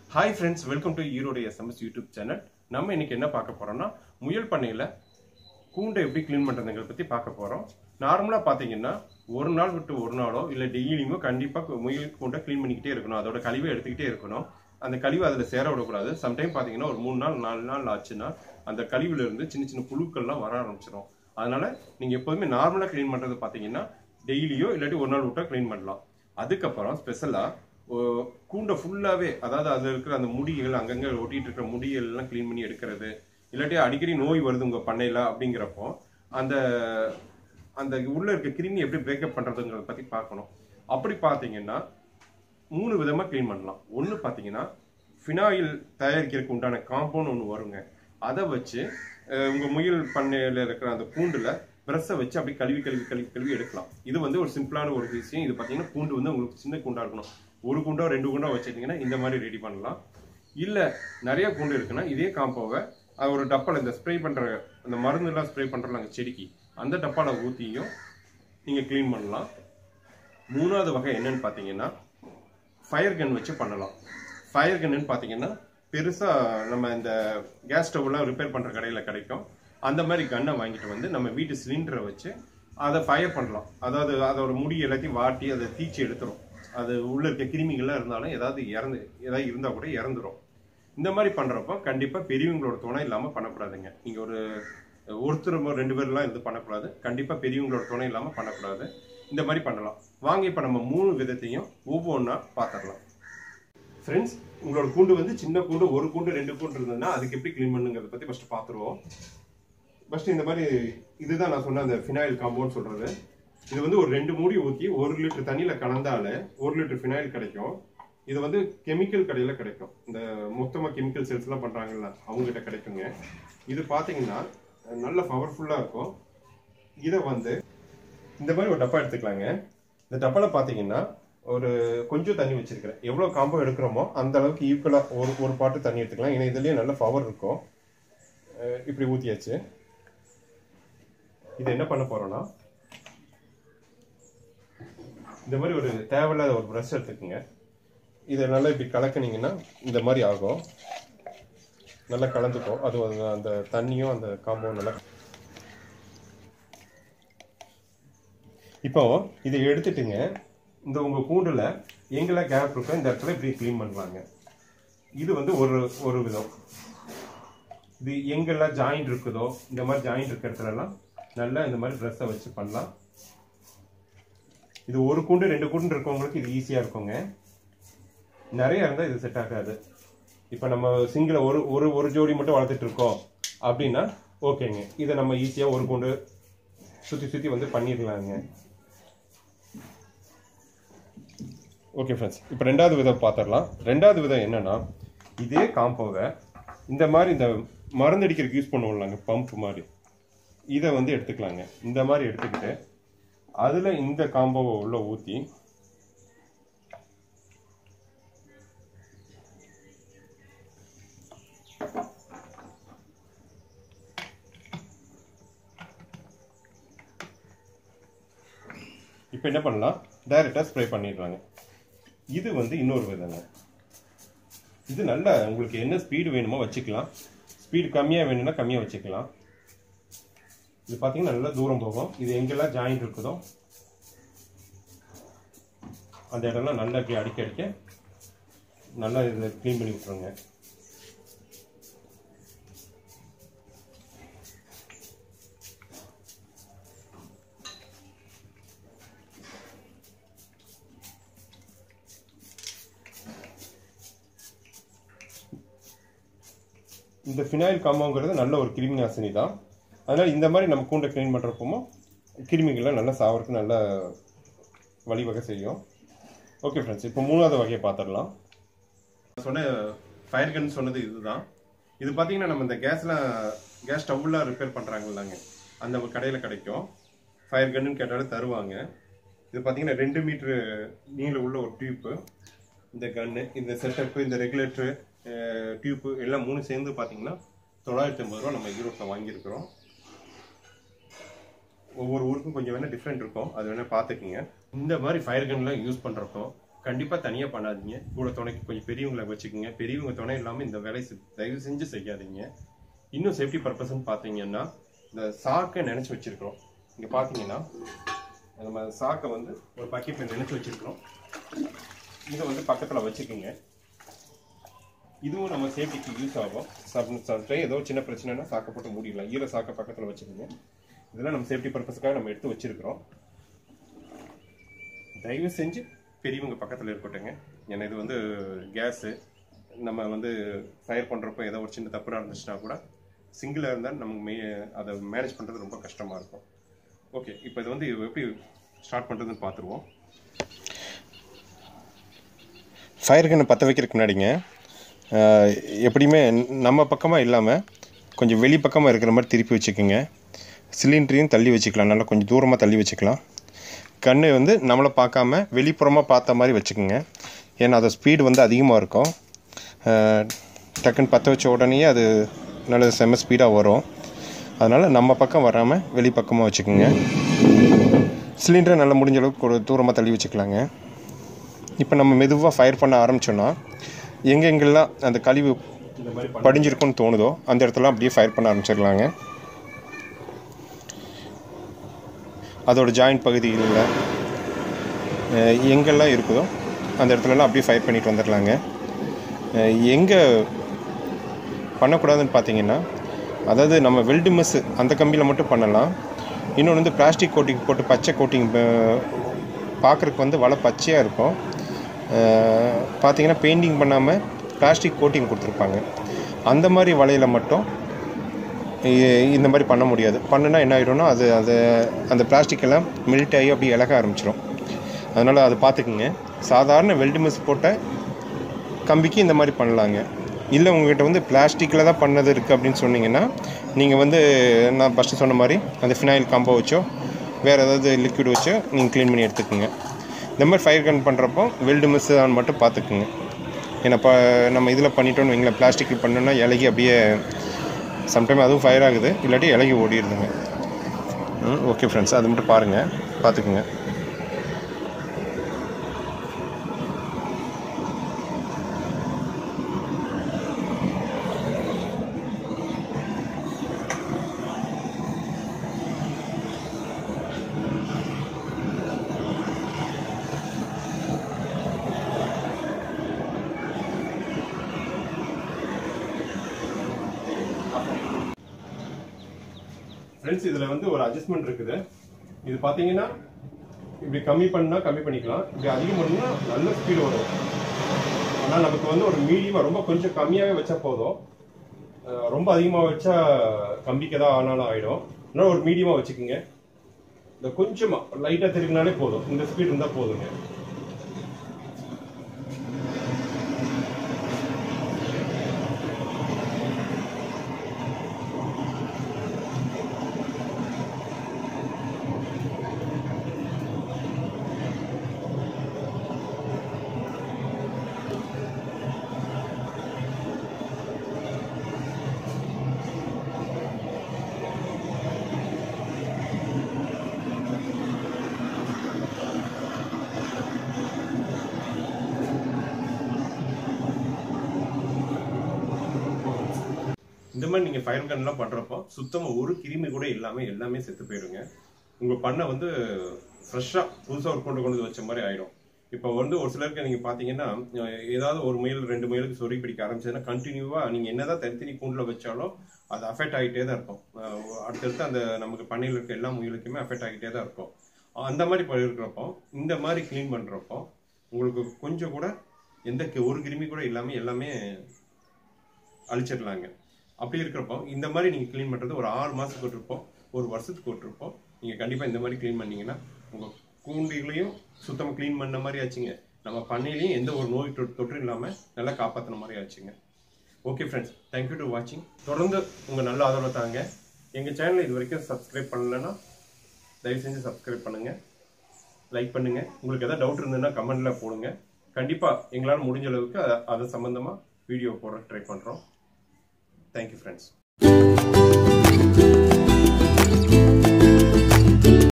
hi friends welcome to Erode SMS YouTube channel நம்ம இன்னைக்கு என்ன பார்க்க போறோம்னா முயல் பண்ணையில் கூண்டை எப்படி க்ளீன் பண்ணுறதுங்கிற பற்றி பார்க்க போகிறோம் நார்மலாக பார்த்தீங்கன்னா ஒரு நாள் விட்டு ஒரு நாளோ இல்லை டெய்லியுமோ கண்டிப்பாக முயல் கூண்டை க்ளீன் பண்ணிக்கிட்டே இருக்கணும் அதோட கழிவை எடுத்துக்கிட்டே இருக்கணும் அந்த கழிவு அதில் சேர விடக்கூடாது சம்டைம் பார்த்தீங்கன்னா ஒரு மூணு நாள் நாலு நாள் ஆச்சுன்னா அந்த கழிவுல இருந்து சின்ன சின்ன புழுக்கள்லாம் வர ஆரம்பிச்சிடும் அதனால நீங்கள் எப்போதுமே நார்மலாக க்ளீன் பண்ணுறது பார்த்தீங்கன்னா டெய்லியோ இல்லாட்டி ஒரு நாள் விட்டா க்ளீன் பண்ணலாம் அதுக்கப்புறம் ஸ்பெஷலாக கூண்டை ஃபுல்லாகவே அதாவது அதில் இருக்கிற அந்த முடிகள் அங்கங்கே ஒட்டிட்டு இருக்கிற முடிகள் எல்லாம் க்ளீன் பண்ணி எடுக்கிறது இல்லாட்டி அடிக்கடி நோய் வருது உங்கள் பண்ணையில் அப்படிங்கிறப்போ அந்த அந்த உள்ள இருக்க கிருமி எப்படி பிரேக்கப் பண்ணுறதுங்கிறத பற்றி பார்க்கணும் அப்படி பார்த்தீங்கன்னா மூணு விதமாக க்ளீன் பண்ணலாம் ஒன்று பார்த்தீங்கன்னா ஃபினாயில் தயாரிக்கிறதுக்கு உண்டான காம்பவுண்ட் ஒன்று வருங்க அதை வச்சு அஹ், உங்க முயல் பண்ணையில் இருக்கிற அந்த கூண்டுல பிரஷை வச்சு அப்படி கழுவி கழுவி கழுவி கழுவி எடுக்கலாம் இது வந்து ஒரு சிம்பிளான ஒரு விஷயம் இது பார்த்தீங்கன்னா கூண்டு வந்து உங்களுக்கு சின்ன கூண்டா இருக்கணும் ஒரு குண்டோ ரெண்டு குண்டோ வச்சிருந்தீங்கன்னா இந்த மாதிரி ரெடி பண்ணலாம் இல்லை நிறைய கூண்டு இருக்குன்னா இதே காம்போவை அது ஒரு டப்பால இந்த ஸ்ப்ரே பண்ற அந்த மருந்துலாம் ஸ்ப்ரே பண்றாங்க செடிக்கு அந்த டப்பால ஊற்றியும் நீங்க க்ளீன் பண்ணலாம் மூணாவது வகை என்னன்னு பார்த்தீங்கன்னா ஃபயர் கன் வச்சு பண்ணலாம் ஃபயர் கன்னு பார்த்தீங்கன்னா பெருசாக நம்ம இந்த கேஸ் ஸ்டவ்லாம் ரிப்பேர் பண்ணுற கடையில் கிடைக்கும் அந்த மாதிரி கன்னை வாங்கிட்டு வந்து நம்ம வீட்டு சிலிண்டரை வச்சு அதை ஃபயர் பண்ணலாம் அதாவது அதோட முடி எல்லாத்தையும் வாட்டி அதை தீச்சி எடுத்துரும் அது உள்ள இருக்க கிருமிகள்லாம் இருந்தாலும் ஏதாவது இறந்து ஏதாவது இருந்தால் கூட இறந்துரும் இந்த மாதிரி பண்ணுறப்போ கண்டிப்பாக பெரியவங்களோட துணை இல்லாமல் பண்ணக்கூடாதுங்க நீங்கள் ஒரு ஒருத்தர் ரெண்டு பேர்லாம் இது பண்ணக்கூடாது கண்டிப்பாக பெரியவங்களோட துணை இல்லாமல் பண்ணக்கூடாது இந்த மாதிரி பண்ணலாம் வாங்க இப்போ நம்ம மூணு விதத்தையும் ஒவ்வொன்றா பார்த்துடலாம் ஃப்ரெண்ட்ஸ் உங்களோட கூண்டு வந்து சின்ன கூண்டு ஒரு கூண்டு ரெண்டு கூண்டு இருந்ததுன்னா அதுக்கு எப்படி க்ளீன் பண்ணுங்கிறத பற்றி ஃபஸ்ட்டு பார்த்துருவோம் ஃபஸ்ட்டு இந்த மாதிரி இதுதான் நான் சொன்ன அந்த ஃபினாயில் காம்பவுண்ட் சொல்கிறது இது வந்து ஒரு ரெண்டு மூடி ஊற்றி ஒரு லிட்டர் தண்ணியில் கலந்தாலே ஒரு லிட்டர் ஃபினாயில் கிடைக்கும் இது வந்து கெமிக்கல் கடையில் கிடைக்கும் இந்த மொத்தமாக கெமிக்கல் சேல்ஸ்லாம் பண்ணுறாங்கல்ல அவங்ககிட்ட கிடைக்குங்க இது பார்த்தீங்கன்னா நல்ல பவர்ஃபுல்லாக இருக்கும் இதை வந்து இந்த மாதிரி ஒரு டப்பா எடுத்துக்கலாங்க இந்த டப்பால பார்த்தீங்கன்னா ஒரு கொஞ்சம் தண்ணி வச்சிருக்கிறேன் எவ்வளோ காம்போ எடுக்கிறோமோ அந்த அளவுக்கு ஈக்குவலாக ஒரு ஒரு பாட்டு தண்ணி எடுத்துக்கலாம் ஏன்னா இதுலேயே நல்ல பவர் இருக்கும் அஹ் இப்படி ஊற்றியாச்சு இது என்ன பண்ண போறோம்னா இந்த மாதிரி ஒரு தேவையில்லாத ஒரு ப்ரஷ் எடுத்துக்கோங்க இதை நல்லா இப்படி கலக்குனீங்கன்னா இந்த மாதிரி ஆகும் நல்லா கலந்துக்கும் அது அது- அந்த தண்ணியும் அந்த காம்பவுண்ட் நல்லா இப்போ இதை எடுத்துட்டுங்க இந்த உங்க கூண்டுல எங்கெல்லாம் கேப் இருக்கோ இந்த இடத்துல இப்படி க்ளீன் பண்ணுவாங்க இது வந்து ஒரு ஒரு விதம் இது எங்கெல்லாம் ஜாயிண்ட் இருக்குதோ இந்த மாதிரி ஜாயிண்ட் இருக்கிற இடத்துலலாம் நல்லா இந்த மாதிரி ப்ரெஷ்ஷை வச்சு பண்ணலாம் இது ஒரு கூண்டு ரெண்டு கூண்டு இருக்கவங்களுக்கு இது ஈஸியாக இருக்குங்க நிறைய இருந்தால் இது செட் ஆகாது இப்போ நம்ம சிங்கிள ஒரு ஒரு ஒரு ஜோடி மட்டும் வளர்த்துட்டு இருக்கோம் அப்படின்னா ஓகேங்க இதை நம்ம ஈஸியாக ஒரு கூண்டு சுற்றி சுற்றி வந்து பண்ணிடலாங்க ஓகே ஃப்ரெண்ட்ஸ் இப்போ ரெண்டாவது விதம் பார்த்துடலாம் ரெண்டாவது விதம் என்னன்னா இதே காம்போவை இந்த மாதிரி இந்த மருந்து அடிக்கிறதுக்கு யூஸ் பண்ணுவோம்லாங்க பம்ப் மாதிரி இதை வந்து எடுத்துக்கலாங்க இந்த மாதிரி எடுத்துக்கிட்டு அதில் இந்த காம்போவை உள்ள ஊற்றி இப்போ என்ன பண்ணலாம் டைரெக்டாக ஸ்ப்ரே பண்ணிடுறாங்க இது வந்து இன்னொரு விதங்க இது நல்ல உங்களுக்கு என்ன ஸ்பீடு வேணுமோ வச்சுக்கலாம் ஸ்பீடு கம்மியாக வேணும்னா கம்மியாக வச்சுக்கலாம் இது பார்த்தீங்கன்னா நல்லா தூரம் போகும் இது எங்கெல்லாம் ஜாயிண்ட் இருக்குதோ அந்த இடம்லாம் நல்லா இப்படி அடிக்க அடிக்க நல்லா இதை க்ளீன் பண்ணி விட்ருங்க இந்த ஃபினாயில் காம்போங்கிறது நல்ல ஒரு கிருமி நாசினி தான் அதனால் இந்த மாதிரி நம்ம கூண்டை க்ளீன் பண்ணுறப்போ கிருமிகள்லாம் நல்லா சாவறதுக்கு நல்ல வழிவகை செய்யும் ஓகே ஃப்ரெண்ட்ஸ் இப்போ மூணாவது வகையை பார்த்துடலாம் சொன்ன ஃபயர் கன் சொன்னது இதுதான் இது பார்த்தீங்கன்னா நம்ம இந்த கேஸ்லாம் கேஸ் ஸ்டவ்லாம் ரிப்பேர் பண்ணுறாங்கல்லாங்க அந்த கடையில் கிடைக்கும் ஃபயர் கன்னு கேட்டாலும் தருவாங்க இது பார்த்தீங்கன்னா ரெண்டு மீட்ரு நீளம் உள்ள ஒரு டியூப்பு இந்த கன்னு இந்த செட்டப்பு இந்த ரெகுலேட்டரு டியூப்பு எல்லாம் மூணு சேர்ந்து பார்த்தீங்கன்னா தொள்ளாயிரத்தி ஐம்பது ரூபா நம்ம ஈரோட்டில் வாங்கியிருக்கிறோம் ஒவ்வொரு ஊருக்கும் கொஞ்சம் வேணால் டிஃப்ரெண்ட் இருக்கும் அது வேணால் பார்த்துக்குங்க இந்த மாதிரி ஃபயர் கன்லாம் யூஸ் பண்ணுறப்போ கண்டிப்பாக தனியாக பண்ணாதீங்க கூட துணைக்கு கொஞ்சம் பெரியவங்களை வச்சுக்கோங்க பெரியவங்க துணை இல்லாமல் இந்த வேலையை செ- தயவு செஞ்சு செய்யாதீங்க இன்னும் சேஃப்டி பர்பஸ்ன்னு பார்த்தீங்கன்னா இந்த சாக்கை நினச்சி வச்சிருக்கிறோம் இங்கே பார்த்தீங்கன்னா நம்ம சாக்கை வந்து ஒரு பக்கெட்டில் நினச்சி வச்சிருக்கிறோம் இதை வந்து பக்கத்தில் வச்சுக்கோங்க இதுவும் நம்ம சேஃப்டிக்கு யூஸ் ஆகும் சப் சம்டைம் ஏதோ சின்ன பிரச்சனைனா சாக்கை போட்டு மூடிடலாம் ஈர சாக்கை பக்கத்தில் வச்சுக்கோங்க இதெல்லாம் நம்ம சேஃப்டி பர்பஸ்க்காக நம்ம எடுத்து வச்சிருக்கிறோம் தயவு செஞ்சு பெரியவங்க பக்கத்தில் இருக்கட்டுங்க ஏன்னா இது வந்து கேஸு நம்ம வந்து ஃபயர் பண்ணுறப்போ ஏதோ ஒரு சின்ன தப்பு நடந்துச்சுன்னா கூட சிங்கிளாக இருந்தால் நமக்கு மே அதை மேனேஜ் பண்ணுறது ரொம்ப கஷ்டமாக இருக்கும் ஓகே இப்போ இது வந்து எப்படி ஸ்டார்ட் பண்ணுறதுன்னு பார்த்துருவோம் ஃபயர் கன்னை பற்ற வைக்கிறதுக்கு முன்னாடிங்க ஆஹ், எப்படியுமே நம்ம பக்கமாக இல்லாமல் கொஞ்சம் வெளி பக்கமாக இருக்கிற மாதிரி திருப்பி வச்சுக்கோங்க சிலிண்டரையும் தள்ளி வச்சுக்கலாம் நல்லா கொஞ்சம் தூரமாக தள்ளி வச்சுக்கலாம் கண்ணு வந்து நம்மளை பார்க்காம வெளிப்புறமாக பார்த்த மாதிரி வச்சுக்கோங்க ஏன்னா அது ஸ்பீடு வந்து அதிகமாக இருக்கும் ஆஹ், டக்குன்னு பற்ற வச்ச உடனேயே அது நல்ல செம்ம ஸ்பீடாக வரும் அதனால் நம்ம பக்கம் வராமல் வெளி பக்கமாக வச்சுக்கோங்க சிலிண்டரை நல்லா முடிஞ்ச அளவுக்கு ஒரு தூரமாக தள்ளி வச்சுக்கலாங்க இப்போ நம்ம மெதுவாக ஃபயர் பண்ண ஆரம்பிச்சோன்னா எங்கெங்கெல்லாம் அந்த கழிவு படிஞ்சிருக்குன்னு தோணுதோ அந்த இடத்துல அப்படியே ஃபயர் பண்ண ஆரம்பிச்சிடலாங்க அதோட ஜாயிண்ட் பகுதிகளில் அஹ், எங்கெல்லாம் இருக்குதோ அந்த இடத்துலலாம் அப்படியே ஃபயர் பண்ணிட்டு வந்துடலாங்க எங்கே பண்ணக்கூடாதுன்னு பார்த்தீங்கன்னா அதாவது நம்ம வெல்டு மிஸ் அந்த கம்பியில் மட்டும் பண்ணலாம் இன்னொன்று வந்து பிளாஸ்டிக் கோட்டிங் போட்டு பச்சை கோட்டிங் பார்க்குறதுக்கு வந்து வலை பச்சையாக இருக்கும் அஹ், பார்த்தீங்கன்னா பெயிண்டிங் பண்ணாமல் பிளாஸ்டிக் கோட்டிங் கொடுத்துருப்பாங்க அந்த மாதிரி வலையில் மட்டும் இ- இந்த மாதிரி பண்ண முடியாது பண்ணுனா என்ன ஆகிடும்னா அது அது அந்த பிளாஸ்டிக் எல்லாம் மெல்ட் ஆகி அப்படியே இலக ஆரம்பிச்சிடும் அதனால் அதை பார்த்துக்குங்க சாதாரண வெல்டு மிஸ் போட்ட கம்பிக்கு இந்த மாதிரி பண்ணலாங்க இல்லை உங்ககிட்ட வந்து பிளாஸ்டிக்கில் தான் பண்ணது இருக்குது அப்படின்னு சொன்னீங்கன்னா நீங்கள் வந்து நான் ஃபஸ்ட்டு சொன்ன மாதிரி அந்த ஃபினாயில் காம்போ வச்சோ வேறு ஏதாவது லிக்விட் வச்சோ நீங்கள் க்ளீன் பண்ணி எடுத்துக்கோங்க இந்த மாதிரி ஃபயர் கன் பண்ணுறப்போ வெல்டு மிஸ் தான் மட்டும் பார்த்துக்குங்க ஏன்னா இப்போ நம்ம இதில் பண்ணிட்டோம்னு வைங்களேன் பிளாஸ்டிக்கில் பண்ணோன்னா இலகி அப்படியே சம்டைம் அதுவும் ஃபயர் ஆகுது இல்லாட்டி இலகி ஓடிடுதுங்க ம் ஓகே ஃப்ரெண்ட்ஸ் அது மட்டும் பாருங்கள் பார்த்துக்குங்க ஃப்ரெண்ட்ஸ் இதில் வந்து ஒரு அட்ஜஸ்ட்மெண்ட் இருக்குது இது பார்த்தீங்கன்னா இப்படி கம்மி பண்ணால் கம்மி பண்ணிக்கலாம் இப்படி அதிகம் பண்ணால் நல்ல ஸ்பீடு வரும் ஆனால் நமக்கு வந்து ஒரு மீடியமாக ரொம்ப கொஞ்சம் கம்மியாகவே வச்சா போதும் அஹ் ரொம்ப அதிகமாக வச்சா கம்பிக்கு தான் ஆனாலும் ஆகிடும் இன்னும் ஒரு மீடியமாக வச்சுக்கோங்க இந்த கொஞ்சமாக லைட்டாக திருப்பினாலே போதும் இந்த ஸ்பீட் இருந்தால் போதுங்க இந்த மாதிரி நீங்கள் ஃபயர் கன்லாம் பண்ணுறப்போ சுத்தமாக ஒரு கிருமி கூட இல்லாமல் எல்லாமே செத்து போயிடுங்க உங்கள் பண்ணை வந்து ஃப்ரெஷ்ஷாக புதுசாக ஒரு கொண்டு கொண்டு வந்து வச்ச மாதிரி ஆகிடும் இப்போ வந்து ஒரு சிலருக்கு நீங்கள் பார்த்தீங்கன்னா அஹ், ஏதாவது ஒரு முயல் ரெண்டு முயலுக்கு சொறி பிடிக்க ஆரம்பிச்சதுன்னா கண்டினியூவாக நீங்கள் என்னதான் தனித்தனி கூண்டில் வச்சாலும் அது அஃபெக்ட் ஆகிட்டே தான் இருக்கும் அஹ், அடுத்தடுத்து அந்த நமக்கு பண்ணையில் இருக்க எல்லா முயலுக்குமே அஃபெக்ட் ஆகிட்டே தான் இருக்கும் அந்த மாதிரி ப- இருக்கிறப்போ இந்த மாதிரி க்ளீன் பண்ணுறப்போ உங்களுக்கு கொஞ்சம் கூட எந்த கி- ஒரு கிருமி கூட இல்லாமல் எல்லாமே அழிச்சிடலாங்க அப்படி இருக்கிறப்போ இந்த மாதிரி நீங்கள் க்ளீன் பண்ணுறது ஒரு ஆறு மாதத்துக்கு விட்டுருப்போம் ஒரு வருஷத்துக்கு விட்டுருப்போம் நீங்கள் கண்டிப்பாக இந்த மாதிரி க்ளீன் பண்ணீங்கன்னா உங்கள் கூண்டிகளையும் சுத்தமாக க்ளீன் பண்ண மாதிரி ஆச்சுங்க நம்ம பண்ணையிலையும் எந்த ஒரு நோய் தொற்று தொற்றும் இல்லாமல் நல்லா காப்பாற்றின மாதிரி ஆச்சுங்க ஓகே ஃப்ரெண்ட்ஸ் தேங்க்யூ டு வாட்சிங் தொடர்ந்து உங்கள் நல்ல ஆதரவை தாங்க எங்கள் சேனலை இது வரைக்கும் சப்ஸ்கிரைப் பண்ணலைன்னா தயவு செஞ்சு சப்ஸ்கிரைப் பண்ணுங்கள் லைக் பண்ணுங்கள் உங்களுக்கு எதாவது டவுட் இருந்ததுன்னா கமெண்ட்டில் போடுங்க கண்டிப்பாக எங்களால் முடிஞ்ச அளவுக்கு அதை அது சம்மந்தமாக வீடியோ போட ட்ரை பண்ணுறோம் தேங்க்யூ ஃப்ரெண்ட்ஸ்